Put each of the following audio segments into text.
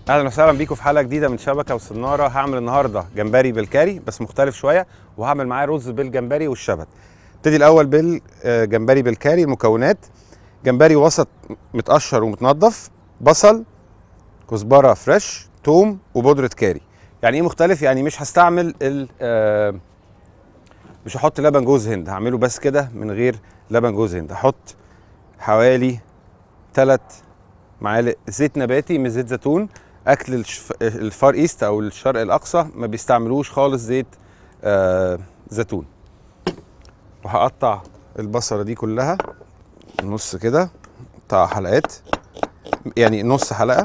اهلا وسهلا بيكم في حلقه جديده من شبكه وصناره هعمل النهارده جمبري بالكاري بس مختلف شويه وهعمل معاه رز بالجمبري والشبت ابتدي الاول بالجمبري بالكاري المكونات جمبري وسط متقشر ومتنضف بصل كزبره فريش توم وبودره كاري يعني ايه مختلف يعني مش هستعمل ال آه، مش هحط لبن جوز هند هعمله بس كده من غير لبن جوز هند هحط حوالي 3 معالق زيت نباتي مش زيت زيتون اكل الشف... الفار ايست او الشرق الاقصى ما بيستعملوش خالص زيت آه زيتون وهقطع البصله دي كلها نص كده قطع حلقات يعني نص حلقه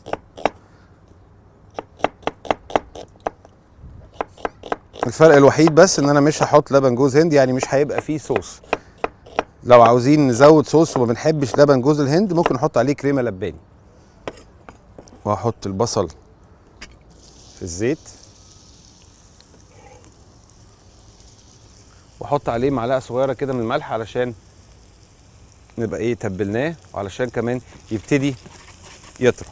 الفرق الوحيد بس ان انا مش هحط لبن جوز هند يعني مش هيبقى فيه صوص لو عاوزين نزود صوص وما بنحبش لبن جوز الهند ممكن نحط عليه كريمه لباني وهحط البصل في الزيت واحط عليه معلقه صغيره كده من الملح علشان نبقى ايه تبلناه وعلشان كمان يبتدي يطرى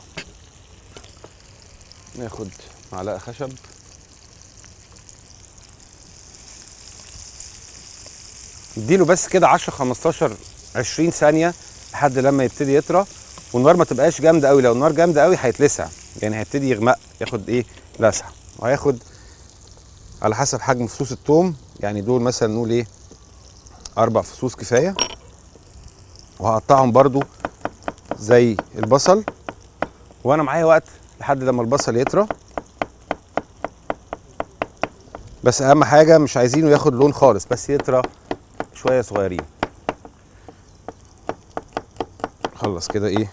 ناخد معلقه خشب نديله بس كده 10 15 20 ثانيه لحد لما يبتدي يطرى والنار ما تبقاش جامده قوي لو النار جامده قوي هيتلسع يعني هيبتدي يغمق ياخد ايه لسعه وهياخد على حسب حجم فصوص الثوم يعني دول مثلا نقول ايه اربع فصوص كفايه وهقطعهم برضو زي البصل وانا معايا وقت لحد لما البصل يطرى بس اهم حاجه مش عايزينه ياخد لون خالص بس يطرى شويه صغيرين خلص كده ايه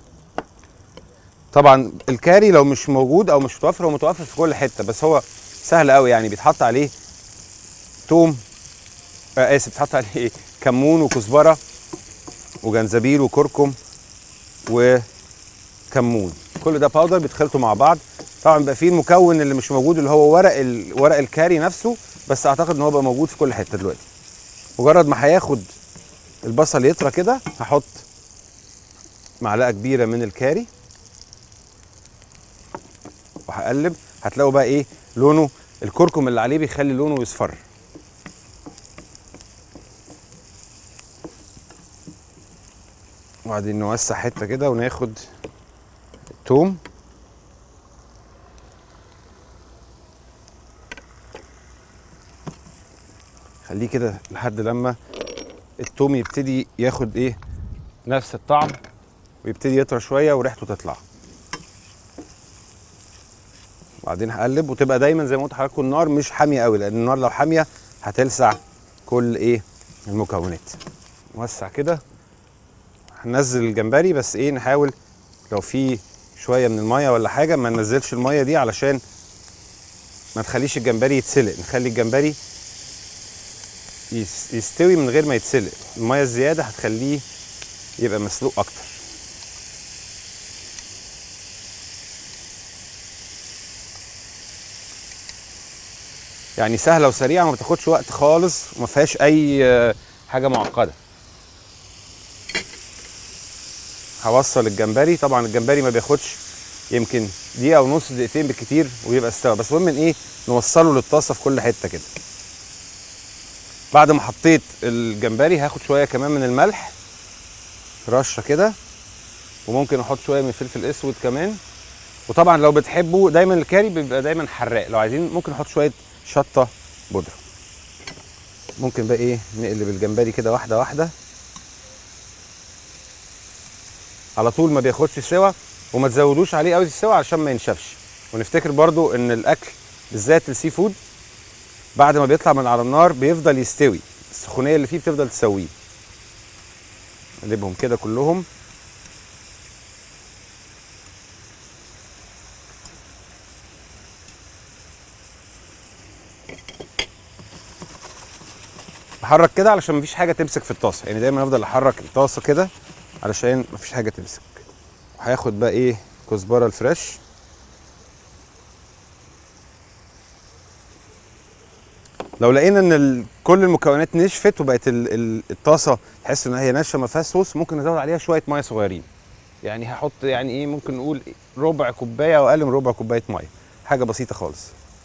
طبعا الكاري لو مش موجود او مش متوفر هو متوفر في كل حته بس هو سهل قوي يعني بيتحط عليه توم آه اسف بيتحط عليه إيه؟ كمون وكزبره وجنزبيل وكركم وكمون كل ده باودر بيتخلطوا مع بعض طبعا بيبقى فيه المكون اللي مش موجود اللي هو ورق ال... ورق الكاري نفسه بس اعتقد ان هو بقى موجود في كل حته دلوقتي مجرد ما هياخد البصل يطرى كده هحط معلقه كبيره من الكاري وهقلب هتلاقوا بقى ايه لونه الكركم اللي عليه بيخلي لونه يصفر وبعدين نوسع حته كده وناخد التوم خليه كده لحد لما التوم يبتدي ياخد ايه نفس الطعم ويبتدي يطرى شويه وريحته تطلع وبعدين هقلب وتبقى دايما زي ما قلت لحضراتكم النار مش حاميه قوي لان النار لو حاميه هتلسع كل ايه المكونات نوسع كده هننزل الجمبري بس ايه نحاول لو في شويه من الميه ولا حاجه ما ننزلش الميه دي علشان ما تخليش الجمبري يتسلق نخلي الجمبري يس- يستوي من غير ما يتسلق الميه الزياده هتخليه يبقى مسلوق اكتر يعني سهله وسريعه ما بتاخدش وقت خالص وما فيهاش اي آه، حاجه معقده هوصل الجمبري طبعا الجمبري ما بياخدش يمكن دقيقه ونص دقيقتين بالكتير ويبقى استوى بس المهم ان ايه نوصله للطاسه في كل حته كده بعد ما حطيت الجمبري هاخد شويه كمان من الملح رشه كده وممكن احط شويه من الفلفل الاسود كمان وطبعا لو بتحبوا دايما الكاري بيبقى دايما حراق لو عايزين ممكن نحط شويه شطه بودره ممكن بقى ايه نقلب الجمبري كده واحده واحده على طول ما بياخدش سوا وما تزودوش عليه قوي السوا عشان ما ينشفش ونفتكر برضو ان الاكل بالذات السي فود بعد ما بيطلع من على النار بيفضل يستوي السخونيه اللي فيه بتفضل تسويه نقلبهم كده كلهم بحرك كده علشان مفيش حاجه تمسك في الطاسه يعني دايما افضل احرك الطاسه كده علشان مفيش حاجه تمسك وهاخد بقى ايه كزبره الفريش لو لقينا ان ال... كل المكونات نشفت وبقت ال... ال... الطاسه تحس ان هي ناشفه ما فيهاش صوص ممكن نزود عليها شويه ميه صغيرين يعني هحط يعني ايه ممكن نقول ربع كوبايه او اقل من ربع كوبايه ميه حاجه بسيطه خالص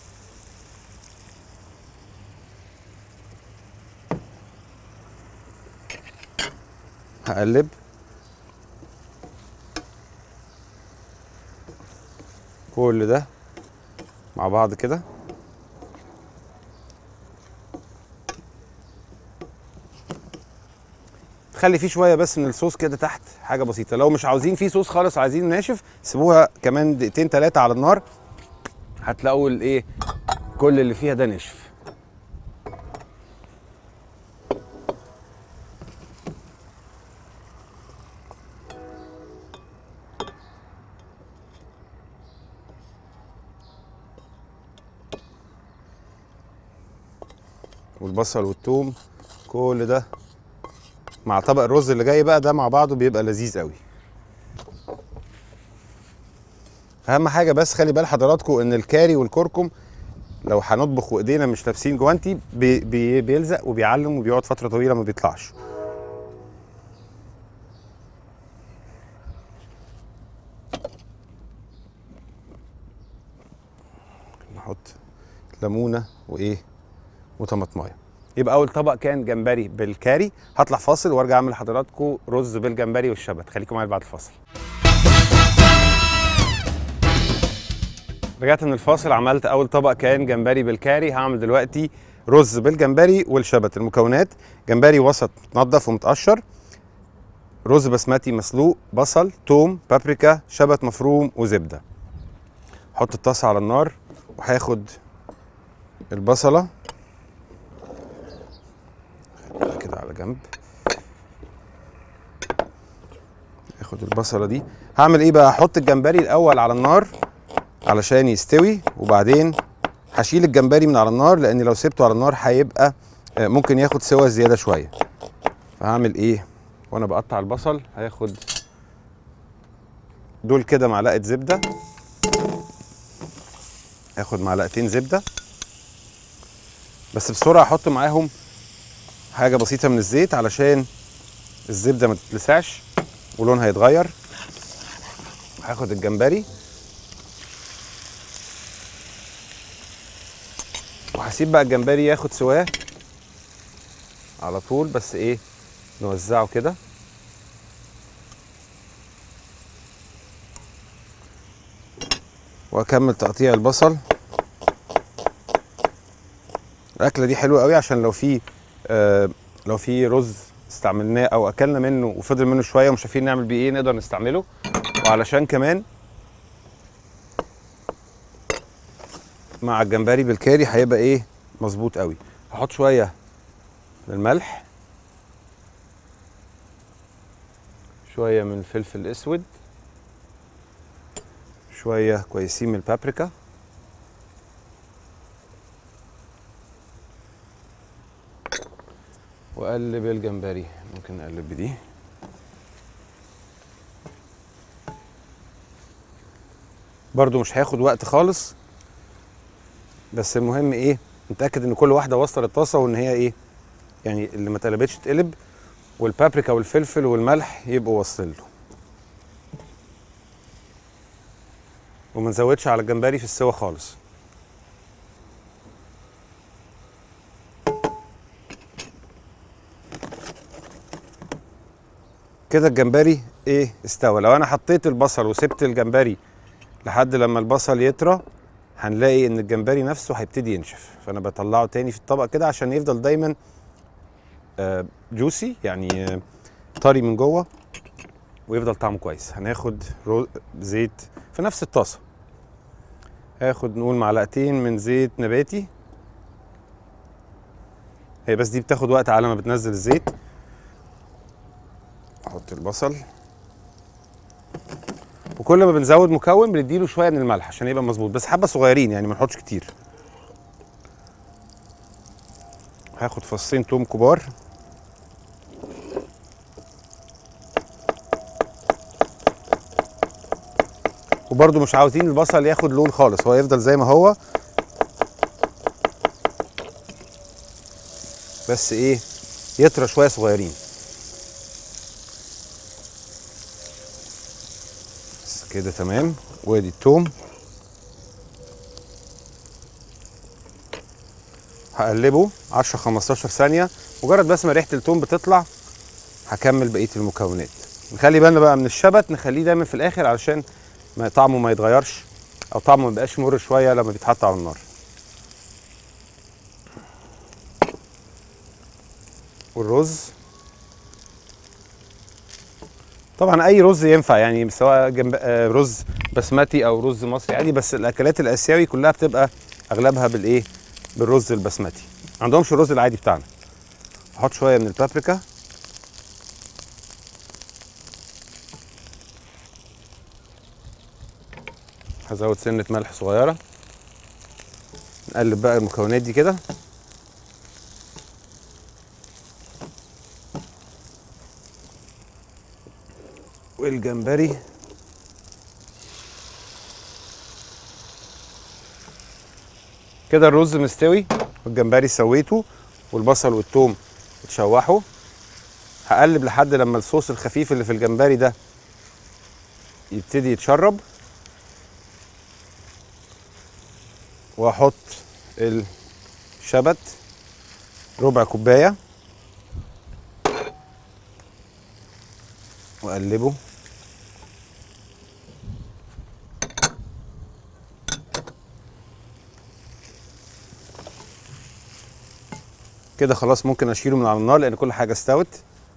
هقلب كل ده مع بعض كده خلي فيه شويه بس من الصوص كده تحت حاجه بسيطه لو مش عاوزين فيه صوص خالص عايزين ناشف سيبوها كمان دقيقتين ثلاثه على النار هتلاقوا الايه كل اللي فيها ده نشف والبصل والثوم كل ده مع طبق الرز اللي جاي بقى ده مع بعضه بيبقى لذيذ قوي اهم حاجه بس خلي بال حضراتكم ان الكاري والكركم لو هنطبخ وايدينا مش لابسين جوانتي بي بي بيلزق وبيعلم وبيقعد فتره طويله ما بيطلعش نحط ليمونه وايه وطماطمايه يبقى اول طبق كان جمبري بالكاري هطلع فاصل وارجع اعمل لحضراتكم رز بالجمبري والشبت خليكم معايا بعد الفاصل رجعت من الفاصل عملت اول طبق كان جمبري بالكاري هعمل دلوقتي رز بالجمبري والشبت المكونات جمبري وسط متنضف ومتقشر رز بسمتي مسلوق بصل توم بابريكا شبت مفروم وزبده حط الطاسه على النار وهاخد البصله كده على جنب اخد البصله دي هعمل ايه بقى هحط الجمبري الاول على النار علشان يستوي وبعدين هشيل الجمبري من على النار لان لو سبته على النار هيبقى آه، ممكن ياخد سوا زياده شويه فهعمل ايه وانا بقطع البصل هاخد دول كده معلقه زبده هاخد معلقتين زبده بس بسرعه احط معاهم حاجه بسيطه من الزيت علشان الزبده ما تتلسعش ولونها يتغير هاخد الجمبري وهسيب بقى الجمبري ياخد سواه على طول بس ايه نوزعه كده واكمل تقطيع البصل الاكله دي حلوه قوي عشان لو في آه لو في رز استعملناه او اكلنا منه وفضل منه شويه ومش عارفين نعمل بيه ايه نقدر نستعمله وعلشان كمان مع الجمبري بالكاري هيبقى ايه مظبوط قوي هحط شويه من الملح شويه من الفلفل الاسود شويه كويسين من البابريكا واقلب الجمبري ممكن نقلب بدي برضو مش هياخد وقت خالص بس المهم ايه نتاكد ان كل واحده واصله للطاسه وان هي ايه يعني اللي ما اتقلبتش تقلب والبابريكا والفلفل والملح يبقوا واصلين له وما نزودش على الجمبري في السوا خالص كده الجمبري ايه استوى لو انا حطيت البصل وسبت الجمبري لحد لما البصل يطرى هنلاقي ان الجمبري نفسه هيبتدي ينشف فانا بطلعه تاني في الطبق كده عشان يفضل دايما آه جوسي يعني آه طري من جوه ويفضل طعمه كويس هناخد رو- زيت في نفس الطاسه هاخد نقول معلقتين من زيت نباتي هي بس دي بتاخد وقت على ما بتنزل الزيت احط البصل وكل ما بنزود مكون بنديله شويه من الملح عشان يبقى مظبوط بس حبه صغيرين يعني ما نحطش كتير هاخد فصين توم كبار وبرده مش عاوزين البصل ياخد لون خالص هو يفضل زي ما هو بس ايه يطرى شويه صغيرين كده تمام وادي التوم هقلبه 10 15 ثانيه مجرد بس ما ريحه التوم بتطلع هكمل بقيه المكونات نخلي بالنا بقى من الشبت نخليه دايما في الاخر علشان ما طعمه ما يتغيرش او طعمه ما يبقاش مر شويه لما بيتحط على النار والرز طبعا اي رز ينفع يعني سواء جنب آه، رز بسمتي او رز مصري عادي بس الاكلات الاسيوي كلها بتبقى اغلبها بالايه بالرز البسمتي ما عندهمش الرز العادي بتاعنا احط شويه من البابريكا هزود سنه ملح صغيره نقلب بقى المكونات دي كده والجمبري كده الرز مستوي والجمبري سويته والبصل والثوم اتشوحوا هقلب لحد لما الصوص الخفيف اللي في الجمبري ده يبتدي يتشرب واحط الشبت ربع كوبايه واقلبه كده خلاص ممكن اشيله من على النار لان كل حاجه استوت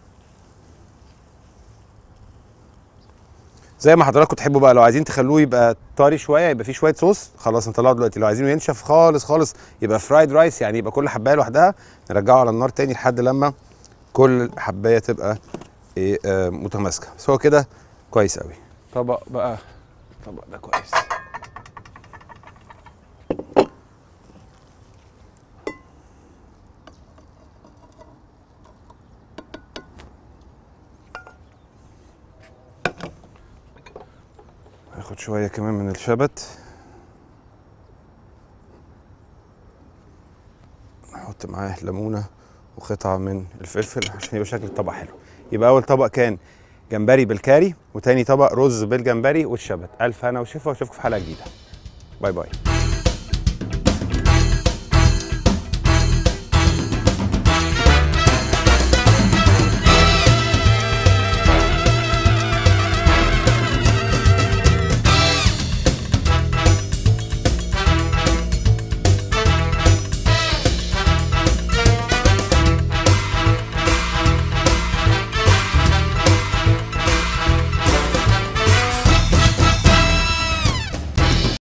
زي ما حضراتكم تحبوا بقى لو عايزين تخلوه يبقى طري شويه يبقى فيه شويه صوص خلاص نطلعه دلوقتي لو عايزينه ينشف خالص خالص يبقى فرايد رايس يعني يبقى كل حبايه لوحدها نرجعه على النار تاني لحد لما كل حبايه تبقى ايه آه متماسكه بس هو كده كويس قوي طبق بقى الطبق ده كويس هاخد شويه كمان من الشبت نحط معاه ليمونه وقطعه من الفلفل عشان يبقى شكل الطبق حلو يبقى اول طبق كان جمبري بالكاري وتاني طبق رز بالجمبري والشبت الف هنا وشفا واشوفكم في حلقه جديده باي باي